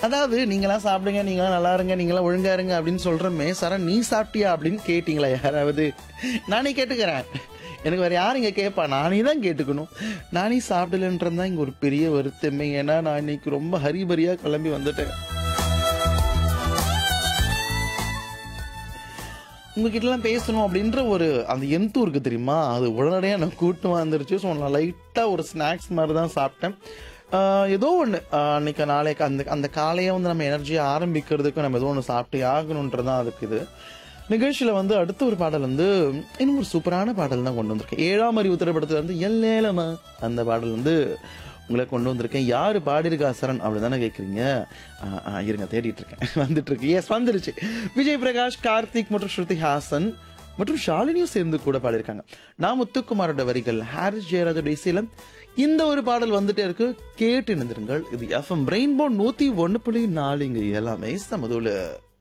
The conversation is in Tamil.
அதாவது நீங்களாம் சாப்பிடுங்க நீங்களாம் நல்லா இருங்க நீங்களாம் ஒழுங்கா இருங்க அப்படின்னு சொல்றமே சரண் நீ சாப்பிட்டியா அப்படின்னு கேட்டீங்களா யாராவது நானே கேட்டுக்கிறேன் எனக்கு வேற யார் இங்க கேட்பா நானே தான் கேட்டுக்கணும் நானே சாப்பிடலன்றது தான் இங்க ஒரு பெரிய வருத்தமே ஏன்னா நான் இன்னைக்கு ரொம்ப ஹரிபரியா கிளம்பி வந்துட்டேன் உங்ககிட்டலாம் பேசணும் அப்படின்ற ஒரு அந்த எந்தூ இருக்கு தெரியுமா அது உடனடியாக நான் கூட்டு வந்துருச்சு ஸோ நான் லைட்டாக ஒரு ஸ்நாக்ஸ் மாதிரி தான் சாப்பிட்டேன் ஆஹ் ஏதோ ஒன்று அன்னைக்கு நாளைக்கு அந்த அந்த காலையை வந்து நம்ம எனர்ஜியை ஆரம்பிக்கிறதுக்கு நம்ம ஏதோ ஒன்று சாப்பிட்டே ஆகணுன்றதான் அதுக்கு இது நிகழ்ச்சியில் வந்து அடுத்த ஒரு பாடல் வந்து இன்னும் ஒரு சூப்பரான பாடல் தான் கொண்டு வந்திருக்கேன் ஏழாம் அறிவு திரைப்படத்தில் வந்து எல்லேலமா அந்த பாடல் வந்து உங்களை கொண்டு வந்திருக்கேன் யாரு பாடியிருக்கா சரண் அப்படி தானே கேட்குறீங்க இருங்க தேடிட்டு இருக்கேன் வந்துட்டு இருக்கு எஸ் வந்துருச்சு விஜய் பிரகாஷ் கார்த்திக் மற்றும் ஸ்ருதி ஹாசன் மற்றும் ஷாலினியும் சேர்ந்து கூட பாடியிருக்காங்க நான் முத்துக்குமாரோட வரிகள் ஹாரிஸ் ஜெயராஜோட இசையில இந்த ஒரு பாடல் வந்துட்டே இருக்கு கேட்டு இணைந்திருங்கள் இது எஃப்எம் ரெயின்போ நூத்தி ஒன்னு புள்ளி நாலு இங்க எல்லாமே சமதுல